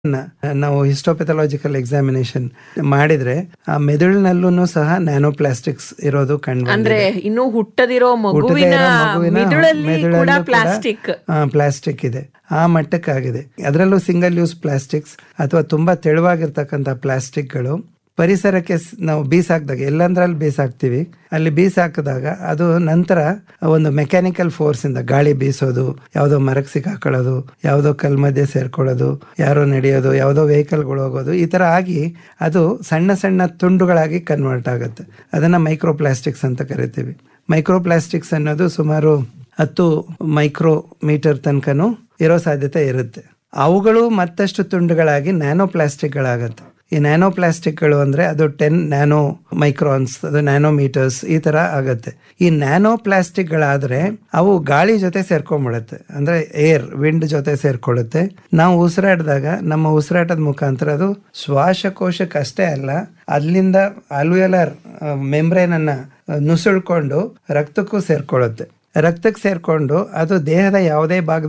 ನ- ನಾವು ಹಿಸ್ಟೋಪೆಥಾಲಜಿಕಲ್ ಎಕ್ಸಾಮಿನೇಷನ್ ಮಾಡಿದ್ರೆ ಆ ಮೆದುಳಿನಲ್ಲೂ ಸಹ ನ್ಯಾನೋಪ್ಲಾಸ್ಟಿಕ್ಸ್ ಇರೋದು ಕಂಡು ಅಂದ್ರೆ ಇನ್ನು ಹುಟ್ಟದಿರೋ ಮಗುವಿನ ಮಿದುಳಲ್ಲಿ ಕೂಡ ಪ್ಲಾಸ್ಟಿಕ್ ಪ್ಲಾಸ್ಟಿಕ್ ಇದೆ ಆ ಮಟ್ಟಕ್ಕಾಗಿದೆ ಅದರಲ್ಲೂ ಸಿಂಗಲ್ ಯೂಸ್ ಪ್ಲಾಸ್ಟಿಕ್ಸ್ ಅಥವಾ ತುಂಬಾ ತೆಳುವಾಗಿರ್ತಕ್ಕಂಥ ಪ್ಲಾಸ್ಟಿಕ್ಗಳು ಪರಿಸರಕ್ಕೆ ಸ್- ನಾವು ಬೀಸಾಕ್ದಾಗ ಎಲ್ಲಂದ್ರಲ್ಲಿ ಬೀಸಾಕ್ತಿವಿ ಅಲ್ಲಿ ಬೀಸಾಕಿದಾಗ ಅದು ನಂತರ ಒಂದು ಮೆಕ್ಯಾನಿಕಲ್ ಫೋರ್ಸ್ ಇಂದ ಗಾಳಿ ಬೀಸೋದು ಯಾವುದೋ ಮರಕ್ಕೆ ಸಿಕ್ಕಾಕೊಳ್ಳೋದು ಯಾವುದೋ ಕಲ್ ಮಧ್ಯೆ ಸೇರ್ಕೊಳ್ಳೋದು ಯಾರೋ ನಡೆಯೋದು ಯಾವುದೋ ವೆಹಿಕಲ್ಗಳು ಹೋಗೋದು ಈ ತರ ಆಗಿ ಅದು ಸಣ್ಣ ಸಣ್ಣ ತುಂಡುಗಳಾಗಿ ಕನ್ವರ್ಟ್ ಆಗುತ್ತೆ ಅದನ್ನ ಮೈಕ್ರೋ ಪ್ಲಾಸ್ಟಿಕ್ಸ್ ಅಂತ ಕರಿತೀವಿ ಮೈಕ್ರೋ ಪ್ಲಾಸ್ಟಿಕ್ಸ್ ಅನ್ನೋದು ಸುಮಾರು ಹತ್ತು ಮೈಕ್ರೋ ಮೀಟರ್ ತನಕನೂ ಇರೋ ಸಾಧ್ಯತೆ ಇರುತ್ತೆ ಅವುಗಳು ಮತ್ತಷ್ಟು ತುಂಡುಗಳಾಗಿ ನ್ಯಾನೋ ಪ್ಲಾಸ್ಟಿಕ್ಗಳಾಗತ್ತೆ ಈ ನ್ಯಾನೋ ಪ್ಲಾಸ್ಟಿಕ್ಗಳು ಅಂದ್ರೆ ಅದು ಟೆನ್ ನ್ಯಾನೋ ಮೈಕ್ರಾನ್ಸ್ ಅದು ನ್ಯಾನೋ ಮೀಟರ್ಸ್ ಈ ತರ ಆಗತ್ತೆ ಈ ನ್ಯಾನೋ ಪ್ಲಾಸ್ಟಿಕ್ಗಳಾದ್ರೆ ಅವು ಗಾಳಿ ಜೊತೆ ಸೇರ್ಕೊಂಡ್ಬಿಡುತ್ತೆ ಅಂದ್ರೆ ಏರ್ ವಿಂಡ್ ಜೊತೆ ಸೇರ್ಕೊಳ್ಳುತ್ತೆ ನಾವು ಉಸಿರಾಡಿದಾಗ ನಮ್ಮ ಉಸಿರಾಟದ ಮುಖಾಂತರ ಅದು ಶ್ವಾಸಕೋಶಕ್ಕೆ ಅಷ್ಟೇ ಅಲ್ಲ ಅಲ್ಲಿಂದ ಅಲ್ವಿಯಲರ್ ಮೆಂಬ್ರೇನ್ ಅನ್ನ ನುಸುಳ್ಕೊಂಡು ರಕ್ತಕ್ಕೂ ಸೇರ್ಕೊಳ್ಳುತ್ತೆ ರಕ್ತಕ್ಕೆ ಸೇರ್ಕೊಂಡು ಅದು ದೇಹದ ಯಾವುದೇ ಭಾಗದ